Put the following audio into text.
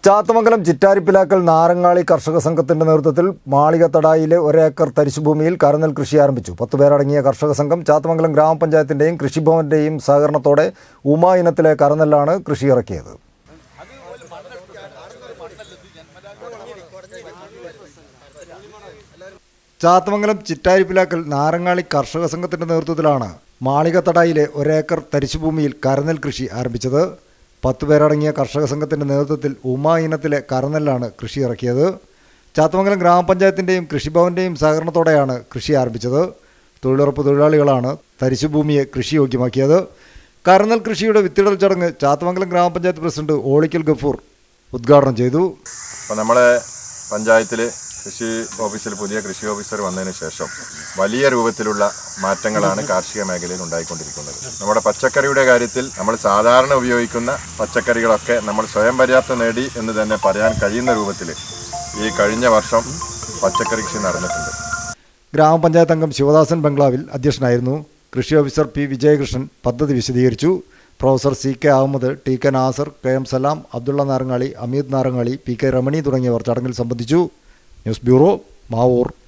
ചാത്തമംഗലം ചിറ്റാരിപ്പിലാക്കൽ നാരങ്ങാളി കർഷക സംഘത്തിന്റെ നേതൃത്വത്തിൽ മാളികത്തടായിലെ ഒരേക്കർ തരിശുഭൂമിയിൽ കരനെൽ കൃഷി ആരംഭിച്ചു പത്ത് പേരടങ്ങിയ കർഷക സംഘം ചാത്തമംഗലം ഗ്രാമപഞ്ചായത്തിന്റെയും കൃഷിഭവന്റെയും സഹകരണത്തോടെ ഉമ ഇനത്തിലെ കരനെല്ലാണ് കൃഷി ഇറക്കിയത് ചാത്തമംഗലം ചിറ്റാരിപ്പിലാക്കൽ നാരങ്ങാളി കർഷക സംഘത്തിന്റെ നേതൃത്വത്തിലാണ് മാളികത്തടായിലെ ഒരേക്കർ തരിശുഭൂമിയിൽ കരനെൽ കൃഷി ആരംഭിച്ചത് പത്ത് പേരടങ്ങിയ കർഷക സംഘത്തിന്റെ നേതൃത്വത്തിൽ ഉമ ഇനത്തിലെ കരനെല്ലാണ് കൃഷി ഇറക്കിയത് ചാത്തമംഗലം ഗ്രാമപഞ്ചായത്തിന്റെയും കൃഷിഭവന്റെയും സഹകരണത്തോടെയാണ് കൃഷി ആരംഭിച്ചത് തൊഴിലുറപ്പ് തൊഴിലാളികളാണ് തരിശുഭൂമിയെ കൃഷിയോഗ്യമാക്കിയത് കരനെൽ കൃഷിയുടെ വിത്തിടൽ ചടങ്ങ് ചാത്തമംഗലം ഗ്രാമപഞ്ചായത്ത് പ്രസിഡന്റ് ഓളിക്കൽ ഗഫൂർ ഉദ്ഘാടനം ചെയ്തു അപ്പോൾ നമ്മളെ പഞ്ചായത്തിൽ കൃഷി ഓഫീസിൽ പുതിയ കൃഷി ഓഫീസർ വന്നതിന് ശേഷം വലിയ രൂപത്തിലുള്ള മാറ്റങ്ങളാണ് കാർഷിക മേഖലയിൽ ഉണ്ടായിക്കൊണ്ടിരിക്കുന്നത് നമ്മുടെ പച്ചക്കറിയുടെ കാര്യത്തിൽ നമ്മൾ സാധാരണ ഉപയോഗിക്കുന്ന പച്ചക്കറികളൊക്കെ നമ്മൾ സ്വയം പര്യാപ്തം നേടി എന്ന് തന്നെ പറയാൻ കഴിയുന്ന രൂപത്തിൽ ഈ കഴിഞ്ഞ വർഷം പച്ചക്കറി കൃഷി നടന്നിട്ടുണ്ട് ഗ്രാമപഞ്ചായത്ത് അംഗം ശിവദാസൻ ബംഗ്ലാവിൽ അധ്യക്ഷനായിരുന്നു കൃഷി ഓഫീസർ പി വിജയകൃഷ്ണൻ പദ്ധതി വിശദീകരിച്ചു professor C K Ahammed T K Nasar K M Salam Abdulla Narangali Ameed Narangali P K Ramani തുടങ്ങിയവർ ചടങ്ങിൽ സംബന്ധിച്ചു ന്യൂസ് ബ്യൂറോ മാവൂർ